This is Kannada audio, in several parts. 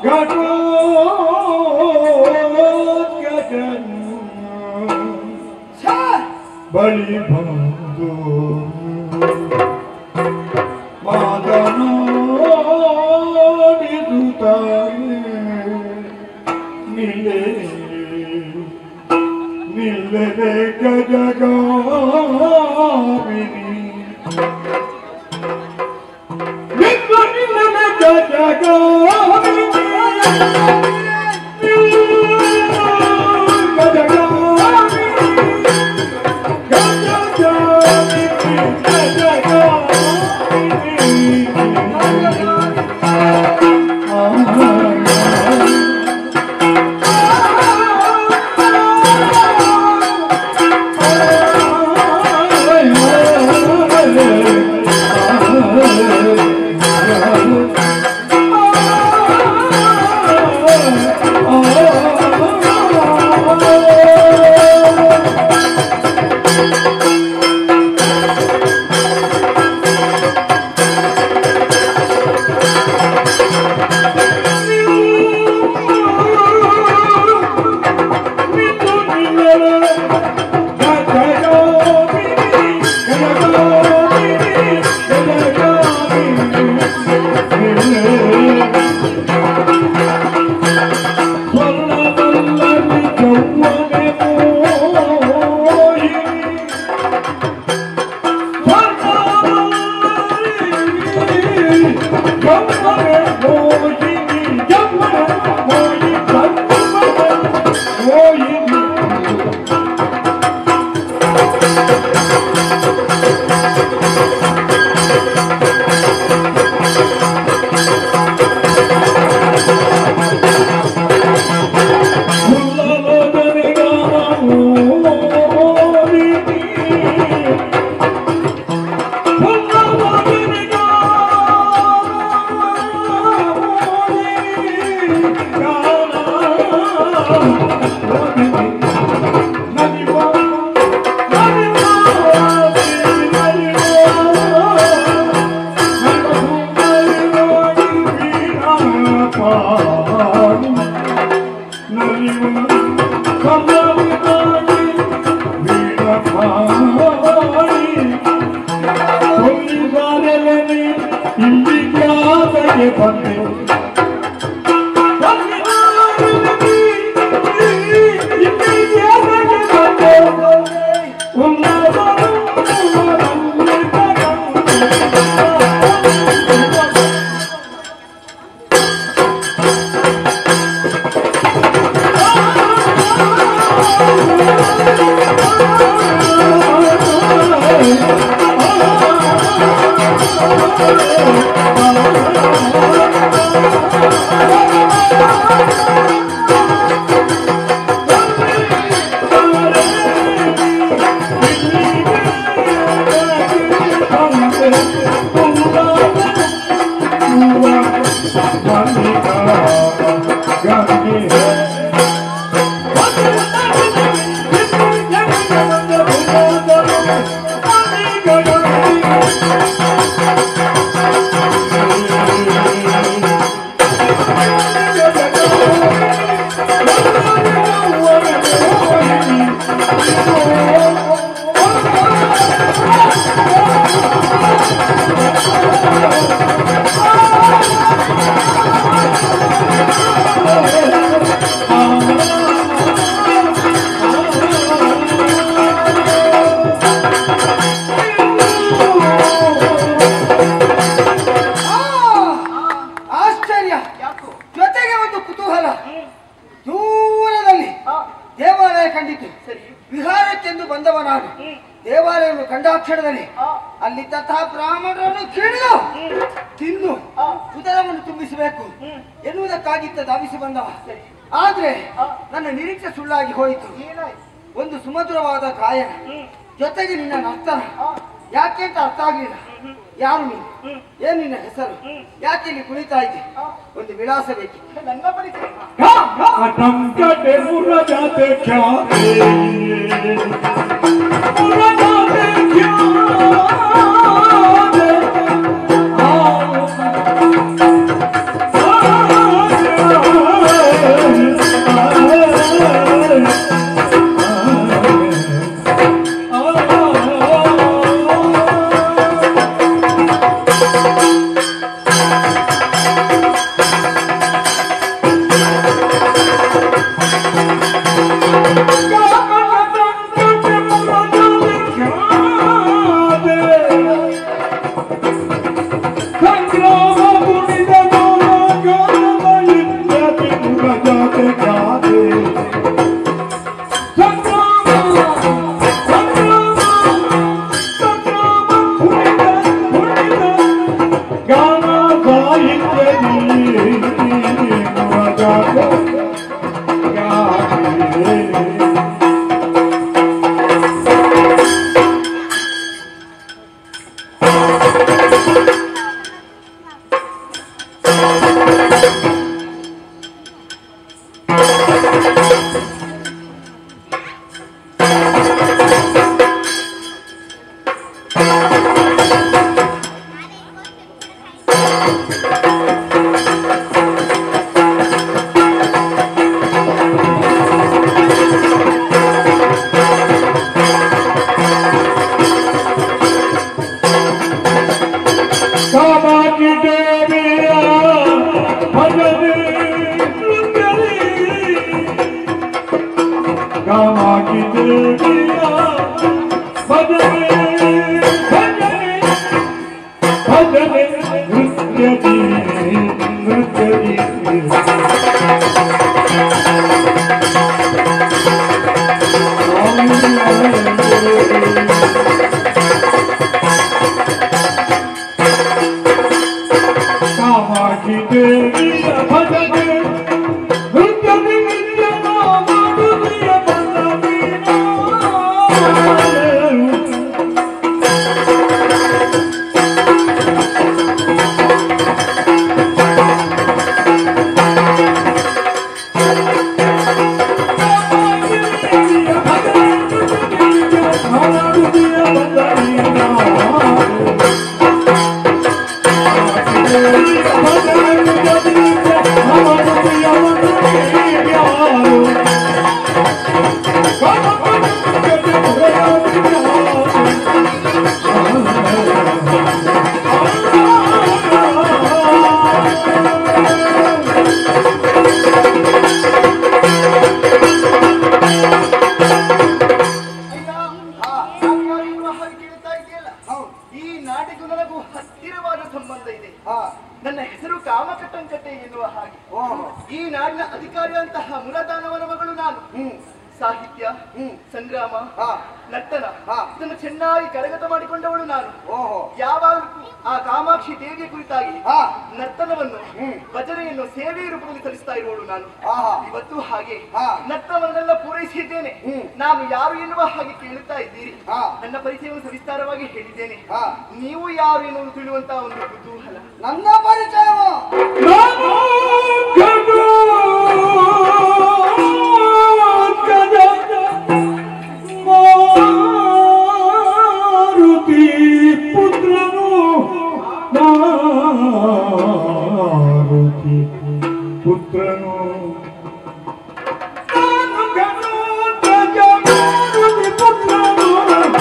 ಸರ್ ಬಳಿ ಬಂದು ಮಾತನಾಡಿದುತ್ತಾನೆ ನಿಲ್ಲೆ ನಿಲ್ಲದೆ ಗಜಗಾಮಿನಿ ನಿಲ್ಲ ನಿಲ್ಲದೆ ಗಜಗಾಮಿನಿ ಬಂದೆ ಆ, ಆಶ್ಚರ್ಯ ಜೊತೆಗೆ ಒಂದು ಕುತೂಹಲ ದೂರದಲ್ಲಿ ದೇವಾಲಯ ಕಂಡಿತು ವಿಹಾರಕ್ಕೆಂದು ಬಂದವ ನಾನು ದೇವಾಲಯವನ್ನು ಕಂಡಾಕ್ಷಣದಲ್ಲಿ ಅಲ್ಲಿ ತಥಾ ಬ್ರಾಹ್ಮಣರನ್ನು ಕೇಳಿದು ತಿನ್ನು ಉದರವನ್ನು ತುಂಬಿಸಬೇಕು ಎನ್ನುವುದಕ್ಕಾಗಿತ್ತ ಧಾವಿಸಿ ಬಂದವ ಆದ್ರೆ ನನ್ನ ನಿರೀಕ್ಷೆ ಸುಳ್ಳಾಗಿ ಹೋಯಿತು ಒಂದು ಸುಮಧುರವಾದ ಗಾಯನ ಜೊತೆಗೆ ನಿನ್ನ ನರ್ತನ ಯಾಕೆ ಅಂತ ಅರ್ಥ ಆಗ್ಲಿಲ್ಲ ಯಾರು ನೀನು ಏನ್ ನಿನ್ನ ಹೆಸರು ಯಾಕೆ ಇಲ್ಲಿ ಕುಳಿತಾ ಇದ್ದೆ ಒಂದು ವಿಳಾಸ ಬೇಕಿತ್ತು ನನ್ನ ಪರಿಚಯ ಅಟಂಕಟೆ ಮುರಜಾತೆ ಖ್ಯಾತೆ ಮುರಜಾತೆ ಖ್ಯಾತೆ ಆ ಕಾಮಾಕ್ಷಿ ದೇವಿಯ ಭಜನೆ ನೃತ್ಯದಿ ನಿತ್ಯನ ಮಾಡುತ್ತೀಯ ಬಂದ ಅಯ್ಯ, ನಾನು ಯಾರು ಎನ್ನುವ ಹಾಗೆ ಕೇಳ್ತಾ ಇದೆಯಲ್ಲ ಹೌದು ಈ ನಾಡಿಗೂ ನನಗೂ ಹತ್ತಿರವಾದ ಸಂಬಂಧ ಇದೆ ಹಾ ನನ್ನ ಹೆಸರು ಕಾಮಕಟ್ಟಂಕಟ್ಟೆ ಎನ್ನುವ ಹಾಗೆ ಓಹೋ ಈ ನಾಡಿನ ಅಧಿಕಾರಿಯಂತಹ ಮುರದಾನವನ ಮಗಳು ನಾನು ಹ್ಮ್ ಸಾಹಿತ್ಯ ಹ್ಮ್ ಸಂಗ್ರಾಮ ಹಾ ನರ್ತನ ಹಾ. ಇದನ್ನು ಚೆನ್ನಾಗಿ ಕರಗತ ಮಾಡಿಕೊಂಡವಳು ನಾನು ಓಹೋ ಯಾವಾಗಲೂ ಆ ಕಾಮಾಕ್ಷಿ ದೇವಿಯ ಕುರಿತಾಗಿ ಹಾ ನರ್ತನವನ್ನು ಹ್ಮ್. ಭಜನೆಯನ್ನು ಸೇವೆ ರೂಪದಲ್ಲಿ ಸಲ್ಲಿಸ್ತಾ ಇರುವಳು ನಾನು ಆಹಾ ಇವತ್ತು ಹಾಗೆ ಹಾ. ನರ್ತನವನ್ನೆಲ್ಲ ಪೂರೈಸಿದ್ದೇನೆ ಹ್ಮ್. ನಾನು ಯಾರು ಎನ್ನುವ ಹಾಗೆ ಕೇಳುತ್ತಾ ಇದ್ದೀರಿ ಹಾ. ನನ್ನ ಪರಿಚಯವನ್ನು ಸವಿಸ್ತಾರವಾಗಿ ಹೇಳಿದ್ದೇನೆ ಹಾ. ನೀವು ಯಾರು ಎನ್ನುವುದು ತಿಳಿಯುವಂತ ಒಂದು ಕುತೂಹಲ ನನ್ನ ಪರಿಚಯವು ಮಾರುತಿ ಪುತ್ರನು ಮಾರುತಿ ಪುತ್ರನು ನಾನು ಗಣರಾಜ ಮಾರುತಿ ಪುತ್ರನು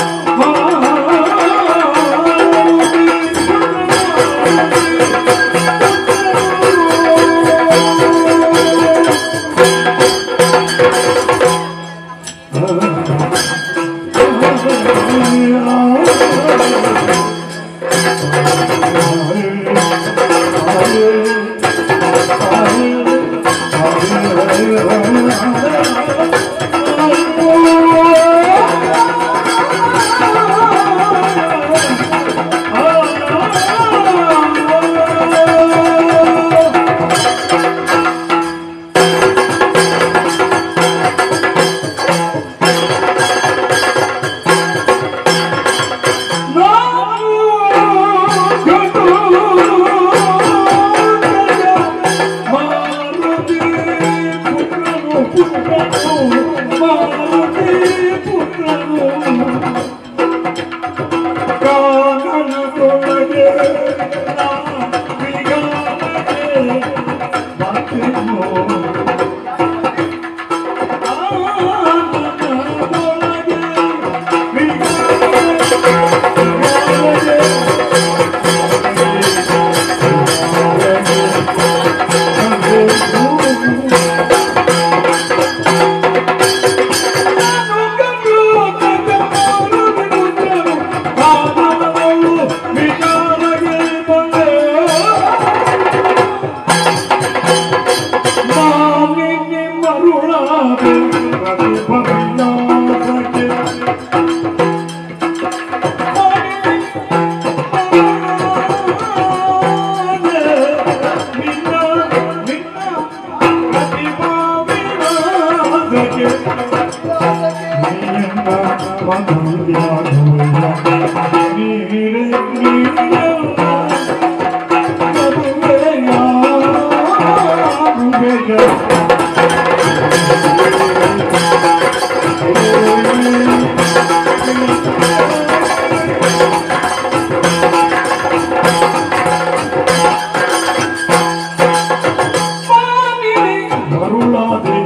ಮರುಳಾದೆ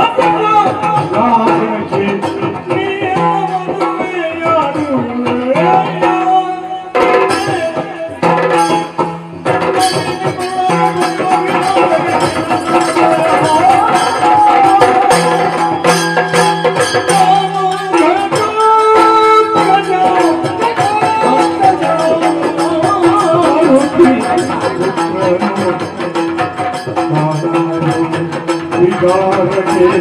ರಾಜಕ್ಕೆ ಯಾರು ವಿಚಾರಕ್ಕೆ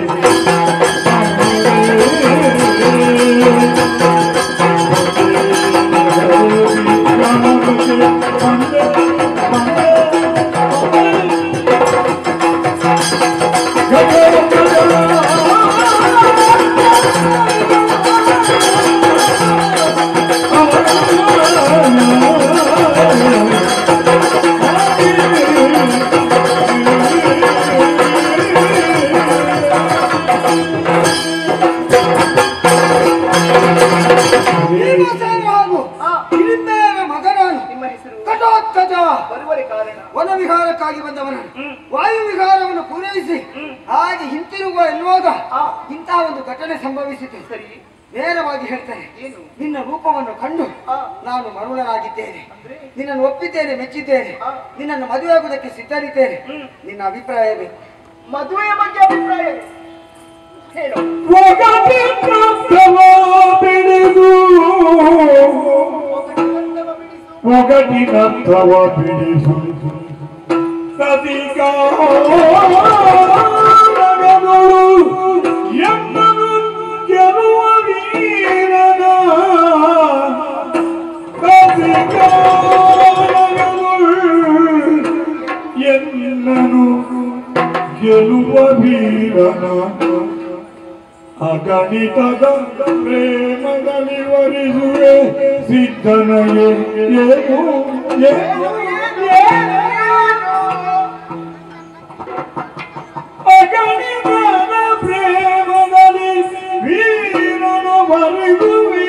ಭೀಮಸೇನ ಹಾಗೂ ಆ, ಹಿಡಿಂಬೆಯ ಮಗನಾನು ನಿಮ್ಮ ಹೆಸರು ಕಟೋತ್ಕಚ ಬರುವರೆ ಕಾರಣ ವನ ವಿಹಾರಕ್ಕಾಗಿ ಬಂದವನು ಹ್ಮ್. ವಾಯು ವಿಹಾರವನ್ನು ಪೂರೈಸಿ ಹ್ಮ್. ಹಾಗೆ ಹಿಂತಿರುಗುವ ಎನ್ನುವಾಗ ಆ, ಇಂತಹ ಒಂದು ಘಟನೆ ಸಂಭವಿಸಿತು ಸರಿ ನೇರವಾಗಿ ಹೇಳ್ತೇನೆ ಏನು ನಿನ್ನ ರೂಪವನ್ನು ಕಂಡು ಆ, ನಾನು ಮರುಳನಾಗಿದ್ದೇನೆ ಅಂದ್ರೆ ನಿನ್ನನ್ನು ಒಪ್ಪಿದ್ದೇನೆ ಮೆಚ್ಚಿದ್ದೇನೆ ಆ. ನಿನ್ನನ್ನು ಮದುವೆಯಾಗುವುದಕ್ಕೆ ಸಿದ್ಧರಿದ್ದೇನೆ ಹ್ಮ್. ನಿನ್ನ ಅಭಿಪ್ರಾಯವೇ ಮದುವೆಯ ಬಗ್ಗೆ ಅಭಿಪ್ರಾಯ ಏನು? ಹೇಳು ಒಗಟಿ ಪ್ರಾಪ್ತವ ಬಿಡಿದು ಒಗಟಿನಂತವ ಬಿಡಿಸು. ಒಗಟಿನರ್ಥವ ಬಿಡಿಸು ಸದಿಗಾರಗಳು ಎನ್ನನು ಗೆಲುವ ವೀರನ ಸದಿಗಾರಗಳು ಎನ್ನನು ಗೆಲುವ ವೀರನ ಅಗಣಿತದ ಪ್ರೇಮದಲ್ಲಿ ವರಿಸುವೆ ಸಿದ್ಧನಯೇ ಏನು ಏನು ಅಗಣಿತದ ಪ್ರೇಮದಲ್ಲಿ ವೀರನ ವರಿಸುವೆ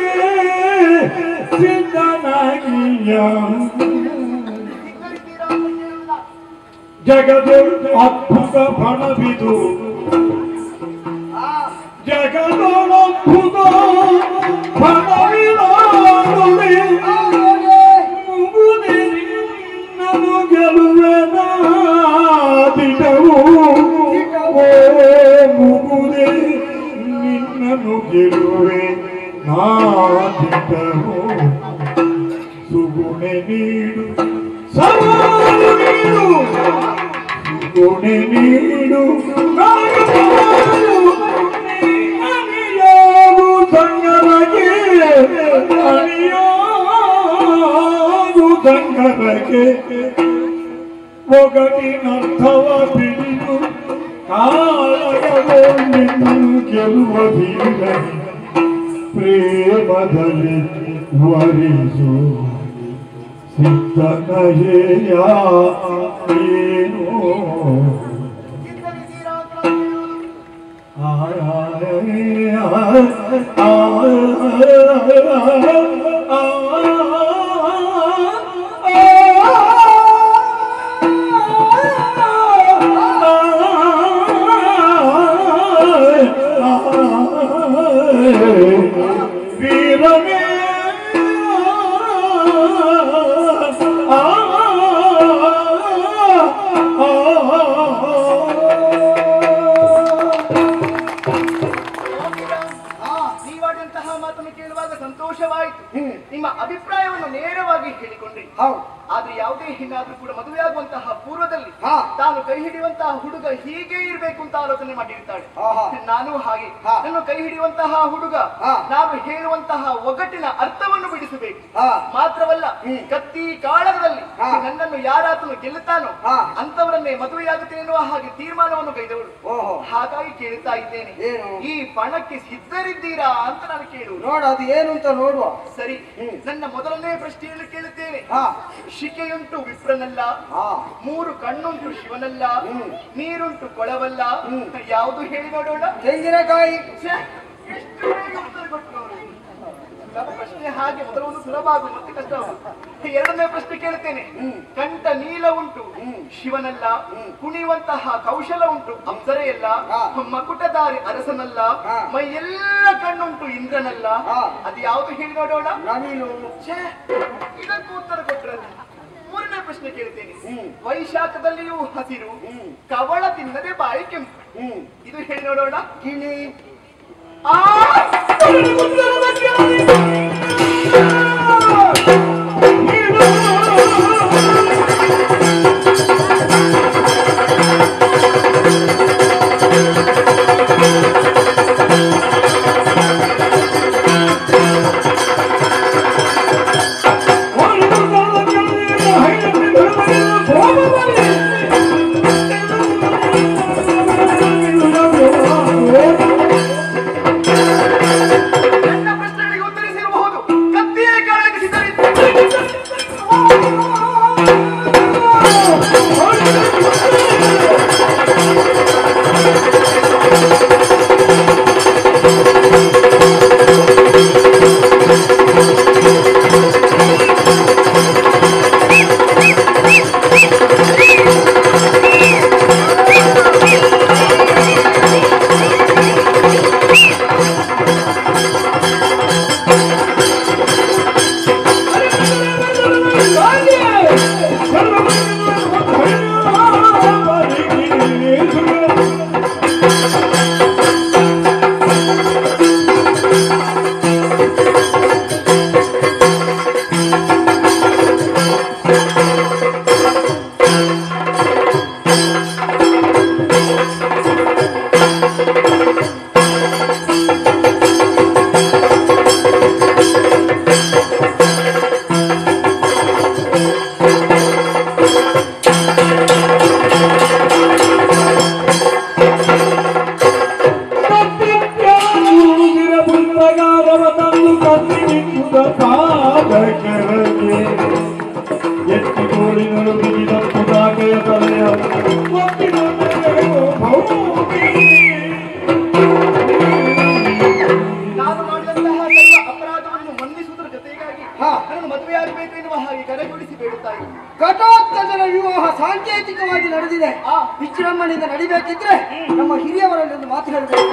ಸಿದ್ಧನಾಗಿಯ ಸಿದ್ಧರಿದ್ದೀರಾ ಅಂತ ಕೇಳೋಣ. ಜಗದು ಅದ್ಭುತ ಫಣವಿದು ಆ, ಜಗದೊಳದ್ಭುತ ಫಣವಿದಾನುವೆ ಆ ನೋಡೆ. ಮುಗುದೆ ನಿನ್ನನು ಗೆಲುವೆನಾದಿಟವು ಓ ಮುಗುದೆ ನಿನ್ನನು ಗೆಲುವೆ ನಾದಿಟವು ಸುಗುಣೆ ನೀಡು ಸವಾಲು ನೀಡು ಸುಗುಣೆ ನೀಡು ಸವಾಲು ಅಣಿಯಾಗು ಸಂಗರಗೆ ಅಣಿಯಾಗು ಸಂಗರಗೆ ಒಗಟಿನರ್ಥವ ಬಿಡಿದು ಕಾಳಗಗೊಂಡೆನ್ನು ಗೆಲುವ ಬೀರನೆ ಪ್ರೇಮದಲ್ಲಿ ವರಿಸು ಸಿದ್ಧನಯೇಯ ಏನು ಸಿದ್ಧರಿದ್ದೀರಾ ಅಂತ ಕೇಳೋಣ. ವೀರನೇ ಆ, ನೀವಾದಂತಹ ಮಾತನ್ನು ಕೇಳುವಾಗ ಸಂತೋಷವಾಯಿತು ನಿಮ್ಮ ಅಭಿಪ್ರಾಯವನ್ನು ನೇರವಾಗಿ ಹೇಳಿಕೊಂಡ್ರಿ ಹೌದು ಆದ್ರೆ ಯಾವುದೇ ಹೆಣ್ಣಾದ್ರೂ ಕೂಡ ಮದುವೆಯಾಗುವಂತಹ ಪೂರ್ವದಲ್ಲಿ ಹಾ. ತಾನು ಕೈ ಹಿಡಿಯುವಂತಹ ಹುಡುಗ ಹೀಗೆ ಇರಬೇಕು ಅಂತ ಆಲೋಚನೆ ಮಾಡಿರ್ತಾಳೆ ಆಹಾ. ನಾನು ಹಾಗೆ ಹಾ. ನನ್ನ ಕೈ ಹಿಡಿಯುವಂತಹ ಹುಡುಗ ಹಾ. ನಾನು ಹೇಳುವಂತಹ ಒಗಟಿನ ಅರ್ಥವನ್ನು ಬಿಡಿಸಬೇಕು ಹಾ. ಮಾತ್ರವಲ್ಲ ಹ್ಮ್. ಕತ್ತಿ ಕಾಳಗದಲ್ಲಿ ಹಾ. ನನ್ನನ್ನು ಯಾರಾತನು ಗೆಲ್ಲುತ್ತಾನೋ ಹಾ. ಅಂತವರನ್ನೇ ಮದುವೆಯಾಗುತ್ತೇನೆ ಎನ್ನುವ ಹಾಗೆ ತೀರ್ಮಾನವನ್ನು ಕೈದವಳು ಓಹೋ ಹಾಗಾಗಿ ಕೇಳುತ್ತಾ ಇದ್ದೇನೆ ಏನು? ಈ ಪಣಕ್ಕೆ ಸಿದ್ಧರಿದ್ದೀರಾ ಅಂತ ನಾನು ಕೇಳುವುದು ನೋಡು ಅದು ಏನು ಅಂತ ನೋಡುವ ಸರಿ ಹ್ಮ್. ನನ್ನ ಮೊದಲನೇ ಪ್ರಶ್ನೆಯನ್ನು ಕೇಳುತ್ತೇನೆ ಹಾ ಶಿಕೆಯುಂಟು ವಿಪ್ರನಲ್ಲ ಹಾ ಮೂರು ಕಣ್ಣುಂಟು ಶಿವನಲ್ಲ ಹ್ಮ್. ನೀರುಂಟು ಕೊಳವಲ್ಲ ಹ್ಮ್. ಯಾವುದು ಹೇಳಿ ನೋಡೋಣ ತೆಂಗಿನಕಾಯಿ ಛೆ, ಎಷ್ಟು ಬೇಗ ಉತ್ತರ ಕೊಟ್ರು ಅವರು. ನಮ್ಮ ಪ್ರಶ್ನೆ ಹಾಗೆ ಮೊದಲ ಒಂದು ಸುಲಭ ಆಗುದು ಮತ್ತೆ ಕಷ್ಟ ಆಗುದು ಎರಡನೇ ಪ್ರಶ್ನೆ ಕೇಳುತ್ತೇನೆ ಹ್ಮ್. ಕಂಠ ನೀಲ ಉಂಟು ಹ್ಮ್. ಶಿವನಲ್ಲ ಹ್ಮ್. ಕುಣಿಯುವಂತಹ ಕೌಶಲ ಉಂಟು ಅಪ್ಸರೆಯಲ್ಲ ಹಾ. ಮಕುಟದಾರಿ ಅರಸನಲ್ಲ ಹಾ. ಮೈ ಎಲ್ಲ ಕಣ್ಣುಂಟು ಇಂದ್ರನಲ್ಲ ಹಾ. ಅದು ಯಾವುದು ಹೇಳಿ ನೋಡೋಣ ನವಿಲು ಛೇ, ಇದಕ್ಕೂ ಉತ್ತರ ಕೊಟ್ರಲ್ಲ ಮೂರನೇ ಪ್ರಶ್ನೆ ಕೇಳ್ತೇನೆ ಹ್ಮ್. ವೈಶಾಖದಲ್ಲಿಯೂ ಹಸಿರು ಹ್ಮ್. ಕವಳ ತಿನ್ನದೆ ಬಾಯಿ ಕೆಂಪು ಹ್ಮ್ ಇದು ಹೇಳಿ ನೋಡೋಣ ಗಿಣಿ ಆ! ನೀನು ತೋಳಿನಳು ಬಿಗಿದ ಪುಟಾಕೆಯ ತಲೆಯ ಒಪ್ಪಿನ ಮೇಲೆಯೋ ಭೌಮಿ. ನಾನು ಮಾಡಿದಂತಹ ಸರ್ವ ಅಪರಾಧವನ್ನು ಮನ್ನಿಸುವುದರ ಜೊತೆಗಾಗಿ ಹಾ. ನನ್ನನ್ನು ಮದುವೆಯಾಗಬೇಕು ಎನ್ನುವ ಹಾಗೆ ಕರೆಗೊಳಿಸಿ ಬೇಡುತ್ತಾ ಇದ್ದೀನಿ ಘಟೋತ್ಕಜನ ವಿವಾಹ ಸಾಂಕೇತಿಕವಾಗಿ ನಡೆದಿದೆ ಆ. ವಿಜೃಂಭಣೆಯಿಂದ ನಡಿಬೇಕಿದ್ರೆ ನಮ್ಮ ಹಿರಿಯವರಲ್ಲಿ ಒಂದು ಮಾತು ಹೇಳಬೇಕು